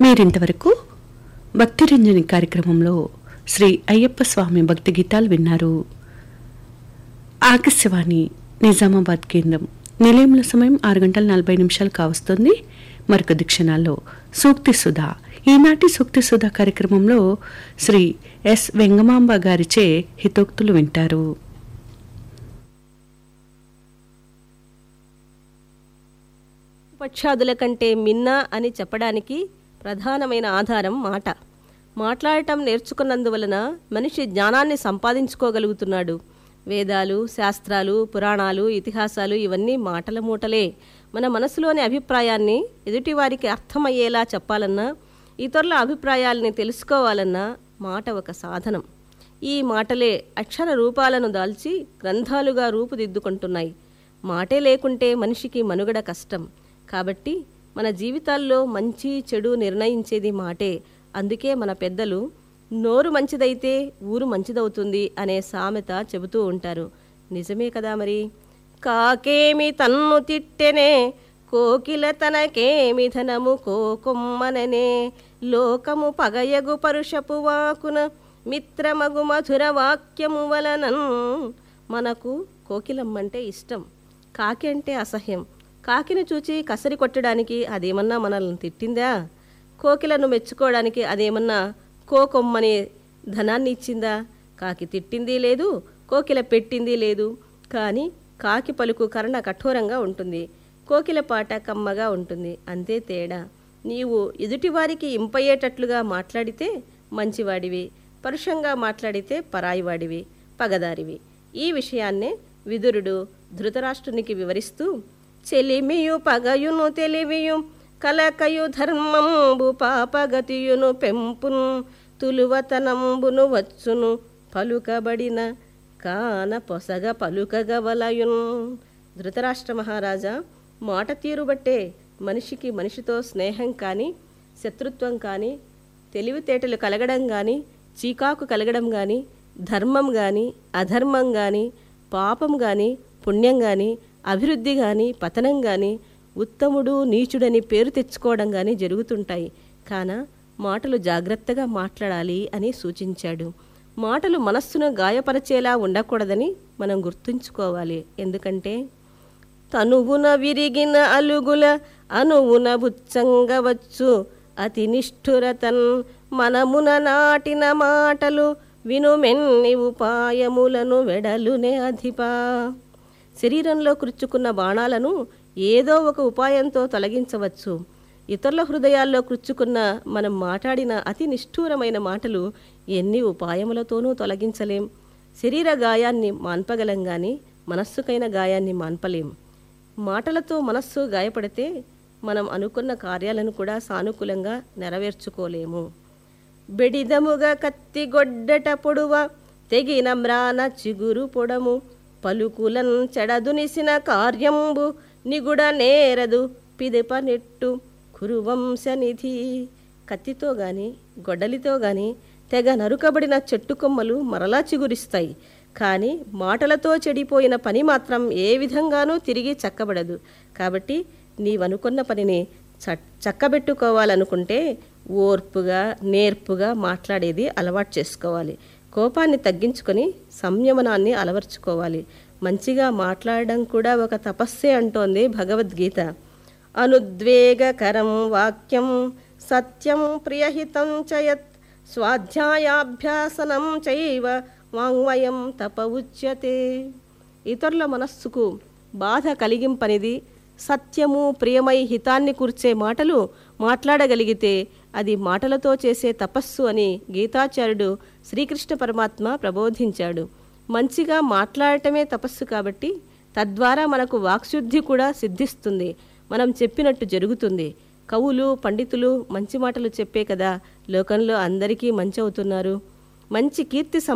మీరింతవరకు భక్తిరంజని కార్యక్రమంలో శ్రీ అయ్యప్ప స్వామి భక్తి గీతాలు విన్నారు ఆకాశవాణి నిజామాబాద్ కేంద్రం నిలయంల సమయం ఆరు గంటల నలభై నిమిషాలు కావస్తుంది మరికొద్ది క్షణాల్లో సూక్తి సుధా ఈనాటి సూక్తి సుధా కార్యక్రమంలో శ్రీ ఎస్ వెంగమాంబ గారిచే హితోక్తులు వింటారు పక్షాదుల కంటే మిన్న అని చెప్పడానికి ప్రధానమైన ఆధారం మాట మాట్లాడటం నేర్చుకున్నందువలన మనిషి జ్ఞానాన్ని సంపాదించుకోగలుగుతున్నాడు వేదాలు శాస్త్రాలు పురాణాలు ఇతిహాసాలు ఇవన్నీ మాటల మూటలే మన మనసులోని అభిప్రాయాన్ని ఎదుటివారికి అర్థమయ్యేలా చెప్పాలన్నా ఇతరుల అభిప్రాయాల్ని తెలుసుకోవాలన్నా మాట ఒక సాధనం ఈ మాటలే అక్షర రూపాలను దాల్చి గ్రంథాలుగా రూపుదిద్దుకుంటున్నాయి మాటే లేకుంటే మనిషికి మనుగడ కష్టం కాబట్టి మన జీవితాల్లో మంచి చెడు నిర్ణయించేది మాటే అందుకే మన పెద్దలు నోరు మంచిదైతే ఊరు మంచిదవుతుంది అనే సామెత చెబుతూ ఉంటారు నిజమే కదా మరి కాకేమి తన్ను తిట్టెనే కోకిల తనకేమి ధనము కోకొమ్మననే లోకము పగయగు పరుషపు వాకున మిత్రమగు మధుర వాక్యము వలనన్ మనకు కోకిలమ్మంటే ఇష్టం కాకి అంటే అసహ్యం కాకిని చూచి కసరి కొట్టడానికి అదేమన్నా మనల్ని తిట్టిందా కోకిలను మెచ్చుకోవడానికి అదేమన్నా కోకొమ్మని ధనాన్ని ఇచ్చిందా కాకి తిట్టింది లేదు కోకిల పెట్టింది లేదు కానీ కాకి పలుకు కర్ణ కఠోరంగా ఉంటుంది కోకిల పాట కమ్మగా ఉంటుంది అంతే తేడా నీవు ఎదుటివారికి ఇంపయ్యేటట్లుగా మాట్లాడితే మంచివాడివి పరుషంగా మాట్లాడితే పరాయివాడివి పగదారివి ఈ విషయాన్నే విదురుడు ధృతరాష్ట్రునికి వివరిస్తూ చెలిమియు పగయును తెలివియు కలకయు ధర్మంబు పాపగతియును పెంపును తులువతనంబును వచ్చును పలుకబడిన కాన పొసగ పలుకగవలయున్ ధృతరాష్ట్ర మహారాజా మాట తీరు బట్టే మనిషికి మనిషితో స్నేహం కానీ శత్రుత్వం కానీ తెలివితేటలు కలగడం కానీ చీకాకు కలగడం కానీ ధర్మం కానీ అధర్మం కానీ పాపం కానీ పుణ్యం కానీ అభివృద్ధి కానీ పతనం కానీ ఉత్తముడు నీచుడని పేరు తెచ్చుకోవడం కానీ జరుగుతుంటాయి కాన మాటలు జాగ్రత్తగా మాట్లాడాలి అని సూచించాడు మాటలు మనస్సును గాయపరచేలా ఉండకూడదని మనం గుర్తుంచుకోవాలి ఎందుకంటే తనువున విరిగిన అలుగుల అనువున బుచ్చంగవచ్చు అతి నిష్ఠురతన్ మనమున నాటిన మాటలు వినుమెన్ని ఉపాయములను వెడలునే అధిపా శరీరంలో కృచ్చుకున్న బాణాలను ఏదో ఒక ఉపాయంతో తొలగించవచ్చు ఇతరుల హృదయాల్లో కృచ్చుకున్న మనం మాట్లాడిన అతి నిష్ఠూరమైన మాటలు ఎన్ని ఉపాయములతోనూ తొలగించలేం శరీర గాయాన్ని మాన్పగలం గాని మనస్సుకైన గాయాన్ని మాన్పలేం మాటలతో మనస్సు గాయపడితే మనం అనుకున్న కార్యాలను కూడా సానుకూలంగా నెరవేర్చుకోలేము బెడిదముగా కత్తి గొడ్డట పొడువ తెగిన మ్రాన చిగురు పొడము పలుకులన్ చెడదునిసిన కార్యంబు నిగుడ నేరదు పిదప నెట్టు కురువంశనిధి కత్తితో గాని గొడ్డలితో గాని తెగ నరుకబడిన చెట్టు కొమ్మలు మరలా చిగురిస్తాయి కానీ మాటలతో చెడిపోయిన పని మాత్రం ఏ విధంగానూ తిరిగి చక్కబడదు కాబట్టి నీవనుకున్న పనిని చ చక్కబెట్టుకోవాలనుకుంటే ఓర్పుగా నేర్పుగా మాట్లాడేది అలవాటు చేసుకోవాలి కోపాన్ని తగ్గించుకొని సంయమనాన్ని అలవర్చుకోవాలి మంచిగా మాట్లాడడం కూడా ఒక తపస్సే అంటోంది భగవద్గీత అనుద్వేగకరం వాక్యం సత్యం ప్రియహితం చయత్ స్వాధ్యాయాభ్యాసనం చైవ వాంగ్మయం తప ఉచ్యతే ఇతరుల మనస్సుకు బాధ కలిగింపనిది సత్యము ప్రియమై హితాన్ని కూర్చే మాటలు మాట్లాడగలిగితే అది మాటలతో చేసే తపస్సు అని గీతాచార్యుడు శ్రీకృష్ణ పరమాత్మ ప్రబోధించాడు మంచిగా మాట్లాడటమే తపస్సు కాబట్టి తద్వారా మనకు వాక్శుద్ధి కూడా సిద్ధిస్తుంది మనం చెప్పినట్టు జరుగుతుంది కవులు పండితులు మంచి మాటలు చెప్పే కదా లోకంలో అందరికీ మంచి అవుతున్నారు మంచి కీర్తి